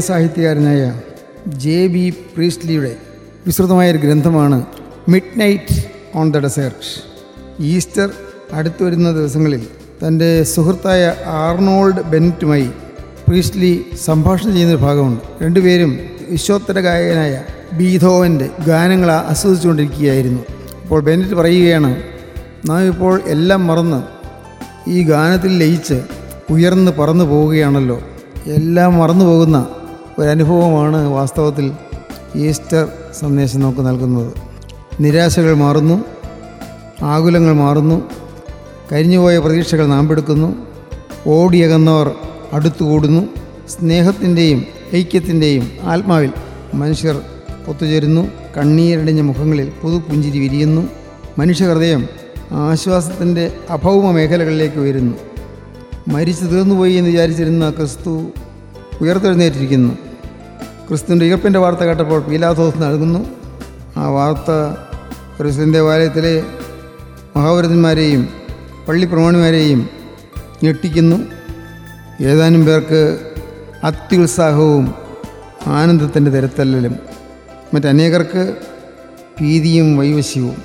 സാഹിത്യകാരനായ J B പ്രീസ്ലിയുടെ വിസ്തൃതമായ ഒരു ഗ്രന്ഥമാണ് midnight on the desert Easter അടുത്തു വരുന്ന ദിവസങ്ങളിൽ തൻ്റെ സുഹൃത്തായ ആർണോൾഡ് ബെന്നറ്റുമായി പ്രീസ്ലി സംഭാഷണം ചെയ്യുന്നൊരു ഭാഗമുണ്ട് രണ്ടുപേരും വിശ്വോത്തര ഗായകനായ ബീധോവൻ്റെ ഗാനങ്ങൾ ആസ്വദിച്ചുകൊണ്ടിരിക്കുകയായിരുന്നു അപ്പോൾ ബെന്നറ്റ് പറയുകയാണ് നാം ഇപ്പോൾ എല്ലാം മറന്ന് ഈ ഗാനത്തിൽ ലയിച്ച് ഉയർന്ന് പറന്നു പോവുകയാണല്ലോ എല്ലാം മറന്നു പോകുന്ന ഒരനുഭവമാണ് വാസ്തവത്തിൽ ഈസ്റ്റർ സന്ദേശം നമുക്ക് നൽകുന്നത് നിരാശകൾ മാറുന്നു ആകുലങ്ങൾ മാറുന്നു കരിഞ്ഞുപോയ പ്രതീക്ഷകൾ നാമ്പെടുക്കുന്നു ഓടിയകന്നവർ അടുത്തുകൂടുന്നു സ്നേഹത്തിൻ്റെയും ഐക്യത്തിൻ്റെയും ആത്മാവിൽ മനുഷ്യർ ഒത്തുചേരുന്നു കണ്ണീരടിഞ്ഞ മുഖങ്ങളിൽ പുതുപുഞ്ചിരി വിരിയുന്നു മനുഷ്യഹൃദയം ആശ്വാസത്തിൻ്റെ അഭൗമ മേഖലകളിലേക്ക് ഉയരുന്നു മരിച്ചു തീർന്നുപോയി എന്ന് വിചാരിച്ചിരുന്ന ക്രിസ്തു ഉയർത്തെഴുന്നേറ്റിരിക്കുന്നു ക്രിസ്തുവിൻ്റെ ഉയർപ്പിൻ്റെ വാർത്ത കേട്ടപ്പോൾ പീലാത്തോസ് നൽകുന്നു ആ വാർത്ത ക്രിസ്ത്യൻ ദേവാലയത്തിലെ മഹാപുരന്മാരെയും പള്ളി പ്രമാണിമാരെയും ഞെട്ടിക്കുന്നു ഏതാനും പേർക്ക് അത്യുത്സാഹവും ആനന്ദത്തിൻ്റെ തിരത്തല്ലലും മറ്റനേകർക്ക് ഭീതിയും വൈവശ്യവും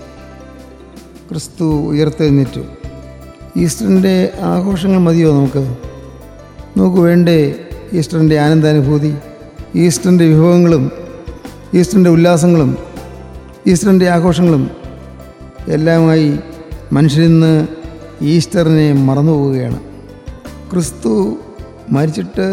ക്രിസ്തു ഉയർത്തെഴുന്നേറ്റു ഈസ്റ്ററിൻ്റെ ആഘോഷങ്ങൾ മതിയോ നമുക്ക് നമുക്ക് വേണ്ടേ ഈസ്റ്ററിൻ്റെ ആനന്ദാനുഭൂതി ഈസ്റ്ററിൻ്റെ വിഭവങ്ങളും ഈസ്റ്ററിൻ്റെ ഉല്ലാസങ്ങളും ഈസ്റ്ററിൻ്റെ ആഘോഷങ്ങളും എല്ലാമായി മനുഷ്യരിന്ന് ഈസ്റ്ററിനെ മറന്നു പോവുകയാണ് ക്രിസ്തു മരിച്ചിട്ട്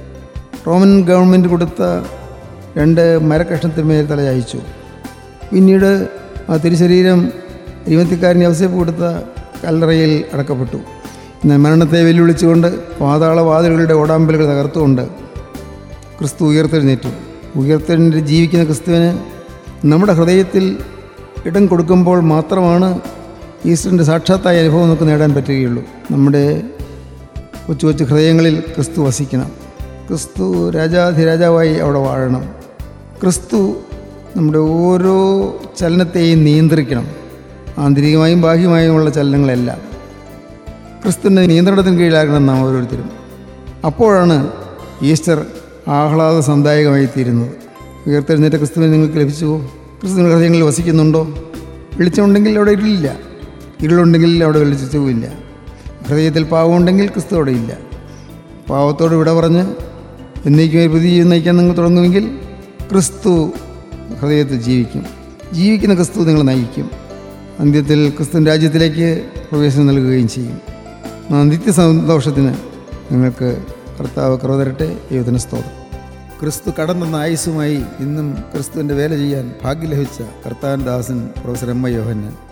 റോമൻ ഗവൺമെൻറ് കൊടുത്ത രണ്ട് മരക്കഷ്ണത്തിന്മേൽ തലചായിച്ചു പിന്നീട് ആ തിരുശരീരം ഇരുപത്തിക്കാരൻ യവസേപ്പ് കൊടുത്ത കല്ലറയിൽ അടക്കപ്പെട്ടു എന്നാൽ മരണത്തെ വെല്ലുവിളിച്ചുകൊണ്ട് പാതാളവാതിലുകളുടെ ഓടാമ്പലുകൾ തകർത്തുകൊണ്ട് ക്രിസ്തു ഉയർത്തെഴുന്നേറ്റു ഉയർത്തെഴുന്നേറ്റ് ജീവിക്കുന്ന ക്രിസ്തുവിന് നമ്മുടെ ഹൃദയത്തിൽ ഇടം കൊടുക്കുമ്പോൾ മാത്രമാണ് ഈസ്റ്ററിൻ്റെ സാക്ഷാത്തായ അനുഭവം നമുക്ക് നേടാൻ പറ്റുകയുള്ളൂ നമ്മുടെ കൊച്ചു കൊച്ചു ഹൃദയങ്ങളിൽ ക്രിസ്തു വസിക്കണം ക്രിസ്തു രാജാധിരാജാവായി അവിടെ വാഴണം ക്രിസ്തു നമ്മുടെ ഓരോ ചലനത്തെയും നിയന്ത്രിക്കണം ആന്തരികമായും ബാഹ്യമായുമുള്ള ചലനങ്ങളെല്ലാം ക്രിസ്തുവിൻ്റെ നിയന്ത്രണത്തിന് കീഴിലാകണം നാം ഓരോരുത്തരും അപ്പോഴാണ് ഈസ്റ്റർ ആഹ്ലാദ സന്ദായകമായി തീരുന്നത് ഉയർത്തെഴുന്നേറ്റ ക്രിസ്തുവിനെ നിങ്ങൾക്ക് ലഭിച്ചുവോ ക്രിസ്തുവിൻ്റെ ഹൃദയങ്ങളിൽ വസിക്കുന്നുണ്ടോ വെളിച്ചമുണ്ടെങ്കിൽ അവിടെ ഇരുളില്ല ഇരുളുണ്ടെങ്കിൽ അവിടെ വെളിച്ചവുമില്ല ഹൃദയത്തിൽ പാവമുണ്ടെങ്കിൽ ക്രിസ്തു അവിടെ ഇല്ല പാവത്തോട് വിട പറഞ്ഞ് എന്നേക്കുമായി പുതിയ ജീവിതം നയിക്കാൻ നിങ്ങൾ തുടങ്ങുമെങ്കിൽ ക്രിസ്തു ഹൃദയത്തിൽ ജീവിക്കും ജീവിക്കുന്ന ക്രിസ്തു നിങ്ങൾ നയിക്കും അന്ത്യത്തിൽ ക്രിസ്തു രാജ്യത്തിലേക്ക് പ്രവേശനം നൽകുകയും ചെയ്യും ആ നിത്യസന്തോഷത്തിന് നിങ്ങൾക്ക് കർത്താവ് കൃപ തരട്ടെ ദൈവത്തിന് സ്തോത്രം ക്രിസ്തു കടന്നെന്ന ആയുസ്സുമായി ഇന്നും ക്രിസ്തുവിൻ്റെ വേല ചെയ്യാൻ ഭാഗ്യം ലഭിച്ച കർത്താൻ ദാസൻ പ്രൊഫസർ എം ഐ യോഹന്നാൻ